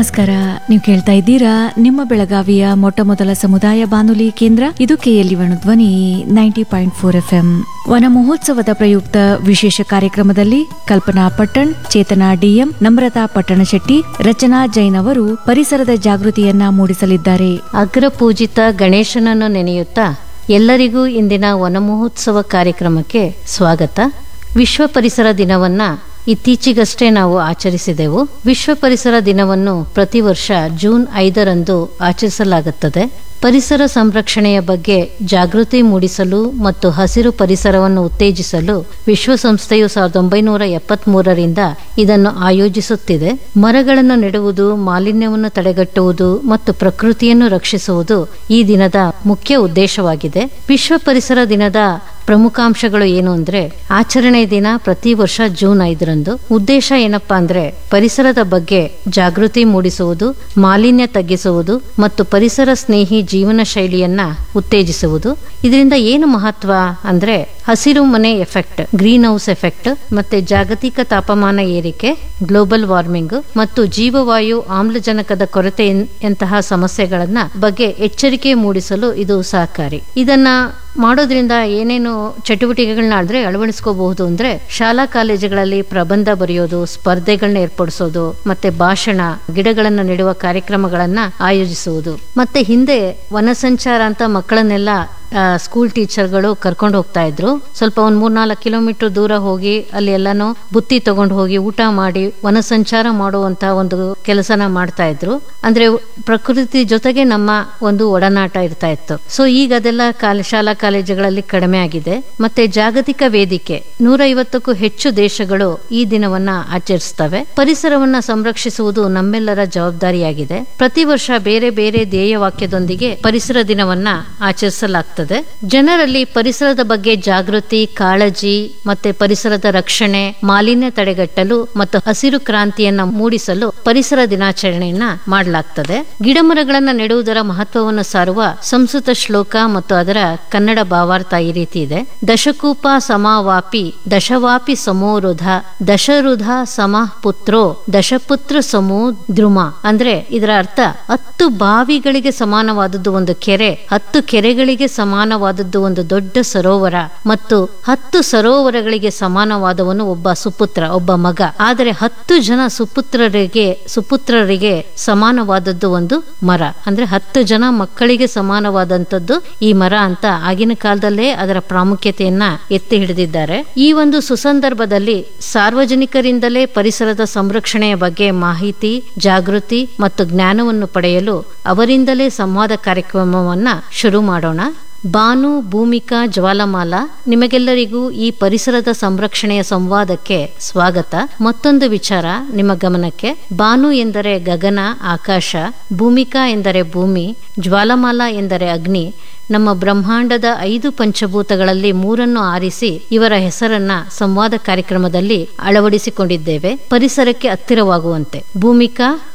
ನಮಸ್ಕಾರ ನೀವು ಕೇಳ್ತಾ ಇದ್ದೀರಾ ನಿಮ್ಮ ಬೆಳಗಾವಿಯ ಮೊಟ್ಟ ಮೊದಲ ಸಮುದಾಯ ಬಾನುಲಿ ಕೇಂದ್ರ ಇದು KLE Dhwani ninety point four F M ವನ ಮಹೋತ್ಸವದ ಪ್ರಯುಕ್ತ ವಿಶೇಷ ಕಾರ್ಯಕ್ರಮದಲ್ಲಿ ಕಲ್ಪನಾ ಪಟ್ಟಣ್ ಚೇತನಾ ಡಿಎಂ ನಮ್ರತಾ ಪಟ್ಟಣಶೆಟ್ಟಿ ರಚನಾ ಜೈನ್ ಅವರು ಪರಿಸರದ ಜಾಗೃತಿಯನ್ನ ಮೂಡಿಸಲಿದ್ದಾರೆ ಅಗ್ರಪೂಜಿತ ಗಣೇಶನನ್ನು ನೆನೆಯುತ್ತಾ ಎಲ್ಲರಿಗೂ ಇಂದಿನ ವನಮಹೋತ್ಸವ ಕಾರ್ಯಕ್ರಮಕ್ಕೆ ಸ್ವಾಗತ ವಿಶ್ವ ಪರಿಸರ ದಿನವನ್ನ ಇತ್ತೀಚೆಗಷ್ಟೇ ನಾವು ಆಚರಿಸಿದೆವು ವಿಶ್ವ ಪರಿಸರ ದಿನವನ್ನು ಪ್ರತಿ ವರ್ಷ ಜೂನ್ ಐದರಂದು ಆಚರಿಸಲಾಗುತ್ತದೆ ಪರಿಸರ ಸಂರಕ್ಷಣೆಯ ಬಗ್ಗೆ ಜಾಗೃತಿ ಮೂಡಿಸಲು ಮತ್ತು ಹಸಿರು ಪರಿಸರವನ್ನು ಉತ್ತೇಜಿಸಲು ವಿಶ್ವಸಂಸ್ಥೆಯು ಸಾವಿರದ ಒಂಬೈನೂರ ಎಪ್ಪತ್ಮೂರರಿಂದ ಇದನ್ನು ಆಯೋಜಿಸುತ್ತಿದೆ ಮರಗಳನ್ನು ನೆಡುವುದು ಮಾಲಿನ್ಯವನ್ನು ತಡೆಗಟ್ಟುವುದು ಮತ್ತು ಪ್ರಕೃತಿಯನ್ನು ರಕ್ಷಿಸುವುದು ಈ ದಿನದ ಮುಖ್ಯ ಉದ್ದೇಶವಾಗಿದೆ ವಿಶ್ವ ಪರಿಸರ ದಿನದ ಪ್ರಮುಖಾಂಶಗಳು ಏನು ಅಂದ್ರೆ ಆಚರಣೆ ದಿನ ಪ್ರತಿ ವರ್ಷ ಜೂನ್ ಐದರಂದು ಉದ್ದೇಶ ಏನಪ್ಪಾ ಅಂದ್ರೆ ಪರಿಸರದ ಬಗ್ಗೆ ಜಾಗೃತಿ ಮೂಡಿಸುವುದು ಮಾಲಿನ್ಯ ತಗ್ಗಿಸುವುದು ಮತ್ತು ಪರಿಸರ ಸ್ನೇಹಿ ಜೀವನ ಶೈಲಿಯನ್ನ ಉತ್ತೇಜಿಸುವುದು ಇದರಿಂದ ಏನು ಮಹತ್ವ ಅಂದ್ರೆ ಹಸಿರು ಮನೆ ಎಫೆಕ್ಟ್ ಗ್ರೀನ್ ಹೌಸ್ ಎಫೆಕ್ಟ್ ಮತ್ತೆ ಜಾಗತಿಕ ತಾಪಮಾನ ಏರಿಕೆ ಗ್ಲೋಬಲ್ ವಾರ್ಮಿಂಗ್ ಮತ್ತು ಜೀವವಾಯು ಆಮ್ಲಜನಕದ ಕೊರತೆ ಎಂತಹ ಸಮಸ್ಯೆಗಳನ್ನ ಬಗ್ಗೆ ಎಚ್ಚರಿಕೆ ಮೂಡಿಸಲು ಇದು ಸಹಕಾರಿ ಇದನ್ನ ಮಾಡೋದ್ರಿಂದ ಏನೇನು ಚಟುವಟಿಕೆಗಳನ್ನ ಆದ್ರೆ ಅಳವಡಿಸ್ಕೋಬಹುದು ಅಂದ್ರೆ ಶಾಲಾ ಕಾಲೇಜುಗಳಲ್ಲಿ ಪ್ರಬಂಧ ಬರೆಯೋದು ಸ್ಪರ್ಧೆಗಳನ್ನ ಏರ್ಪಡಿಸೋದು ಮತ್ತೆ ಭಾಷಣ ಗಿಡಗಳನ್ನ ನೆಡುವ ಕಾರ್ಯಕ್ರಮಗಳನ್ನ ಆಯೋಜಿಸುವುದು ಮತ್ತೆ ಹಿಂದೆ ವನ ಸಂಚಾರ ಅಂತ ಮಕ್ಕಳನ್ನೆಲ್ಲ ಸ್ಕೂಲ್ ಟೀಚರ್ಗಳು ಕರ್ಕೊಂಡು ಹೋಗ್ತಾ ಇದ್ರು ಸ್ವಲ್ಪ ಒಂದ್ ಮೂರ್ನಾಲ್ಕು ಕಿಲೋಮೀಟರ್ ದೂರ ಹೋಗಿ ಅಲ್ಲಿ ಎಲ್ಲಾನು ಬುತ್ತಿ ತಗೊಂಡು ಹೋಗಿ ಊಟ ಮಾಡಿ ವನ ಸಂಚಾರ ಮಾಡುವಂತ ಒಂದು ಕೆಲಸನ ಮಾಡ್ತಾ ಇದ್ರು ಅಂದ್ರೆ ಪ್ರಕೃತಿ ಜೊತೆಗೆ ನಮ್ಮ ಒಂದು ಒಡನಾಟ ಇರ್ತಾ ಇತ್ತು ಸೊ ಈಗ ಅದೆಲ್ಲ ಕಾಲ ಶಾಲಾ ಕಾಲೇಜುಗಳಲ್ಲಿ ಕಡಿಮೆ ಆಗಿದೆ ಮತ್ತೆ ಜಾಗತಿಕ ವೇದಿಕೆ ನೂರ ಐವತ್ತಕ್ಕೂ ಹೆಚ್ಚು ದೇಶಗಳು ಈ ದಿನವನ್ನ ಆಚರಿಸ್ತವೆ ಪರಿಸರವನ್ನ ಸಂರಕ್ಷಿಸುವುದು ನಮ್ಮೆಲ್ಲರ ಜವಾಬ್ದಾರಿಯಾಗಿದೆ ಪ್ರತಿ ವರ್ಷ ಬೇರೆ ಬೇರೆ ಧ್ಯೇಯ ವಾಕ್ಯದೊಂದಿಗೆ ಪರಿಸರ ದಿನವನ್ನ ಆಚರಿಸಲಾಗ್ತದೆ ಜನರಲ್ಲಿ ಪರಿಸರದ ಬಗ್ಗೆ ಜಾಗೃತಿ ಕಾಳಜಿ ಮತ್ತೆ ಪರಿಸರದ ರಕ್ಷಣೆ ಮಾಲಿನ್ಯ ತಡೆಗಟ್ಟಲು ಮತ್ತು ಹಸಿರು ಕ್ರಾಂತಿಯನ್ನ ಮೂಡಿಸಲು ಪರಿಸರ ದಿನಾಚರಣೆಯನ್ನ ಮಾಡಲಾಗ್ತದೆ ಗಿಡಮರಗಳನ್ನ ನೆಡುವುದರ ಮಹತ್ವವನ್ನು ಸಾರುವ ಸಂಸ್ಕೃತ ಶ್ಲೋಕ ಮತ್ತು ಅದರ ಕನ್ನಡ ಭಾವಾರ್ಥ ಈ ರೀತಿ ಇದೆ ದಶಕೂಪ ಸಮಾವಾಪಿ ದಶವಾಪಿ ಸಮೋರುಧ ದಶರುಧ ಸಮಃ ಪುತ್ರೋ ದಶಪುತ್ರ ಸಮೋ ದ್ರುಮ ಅಂದ್ರೆ ಇದರ ಅರ್ಥ ಹತ್ತು ಬಾವಿಗಳಿಗೆ ಸಮಾನವಾದದ್ದು ಒಂದು ಕೆರೆ ಹತ್ತು ಕೆರೆಗಳಿಗೆ ಸಮಾನವಾದದ್ದು ಒಂದು ದೊಡ್ಡ ಸರೋವರ ಮತ್ತು ಹತ್ತು ಸರೋವರಗಳಿಗೆ ಸಮಾನವಾದವನು ಒಬ್ಬ ಸುಪುತ್ರ ಒಬ್ಬ ಮಗ ಆದರೆ ಹತ್ತು ಜನ ಸುಪುತ್ರರಿಗೆ ಸುಪುತ್ರರಿಗೆ ಸಮಾನವಾದದ್ದು ಒಂದು ಮರ ಅಂದ್ರೆ ಹತ್ತು ಜನ ಮಕ್ಕಳಿಗೆ ಸಮಾನವಾದಂತದ್ದು ಈ ಮರ ಅಂತ ಆಗಿನ ಕಾಲದಲ್ಲೇ ಅದರ ಪ್ರಾಮುಖ್ಯತೆಯನ್ನ ಎತ್ತಿ ಹಿಡಿದಿದ್ದಾರೆ ಈ ಒಂದು ಸುಸಂದರ್ಭದಲ್ಲಿ ಸಾರ್ವಜನಿಕರಿಂದಲೇ ಪರಿಸರದ ಸಂರಕ್ಷಣೆಯ ಬಗ್ಗೆ ಮಾಹಿತಿ ಜಾಗೃತಿ ಮತ್ತು ಜ್ಞಾನವನ್ನು ಪಡೆಯಲು ಅವರಿಂದಲೇ ಸಂವಾದ ಕಾರ್ಯಕ್ರಮವನ್ನ ಶುರು ಮಾಡೋಣ ಬಾನು ಭೂಮಿಕಾ ಜ್ವಾಲಮಾಲ ನಿಮಗೆಲ್ಲರಿಗೂ ಈ ಪರಿಸರದ ಸಂರಕ್ಷಣೆಯ ಸಂವಾದಕ್ಕೆ ಸ್ವಾಗತ ಮತ್ತೊಂದು ವಿಚಾರ ನಿಮ್ಮ ಗಮನಕ್ಕೆ ಬಾನು ಎಂದರೆ ಗಗನ ಆಕಾಶ ಭೂಮಿಕಾ ಎಂದರೆ ಭೂಮಿ ಜ್ವಾಲಮಾಲ ಎಂದರೆ ಅಗ್ನಿ ನಮ್ಮ ಬ್ರಹ್ಮಾಂಡದ ಐದು ಪಂಚಭೂತಗಳಲ್ಲಿ ಮೂರನ್ನು ಆರಿಸಿ ಇವರ ಹೆಸರನ್ನ ಸಂವಾದ ಕಾರ್ಯಕ್ರಮದಲ್ಲಿ ಅಳವಡಿಸಿಕೊಂಡಿದ್ದೇವೆ ಪರಿಸರಕ್ಕೆ ಹತ್ತಿರವಾಗುವಂತೆ ಭೂಮಿಕಾ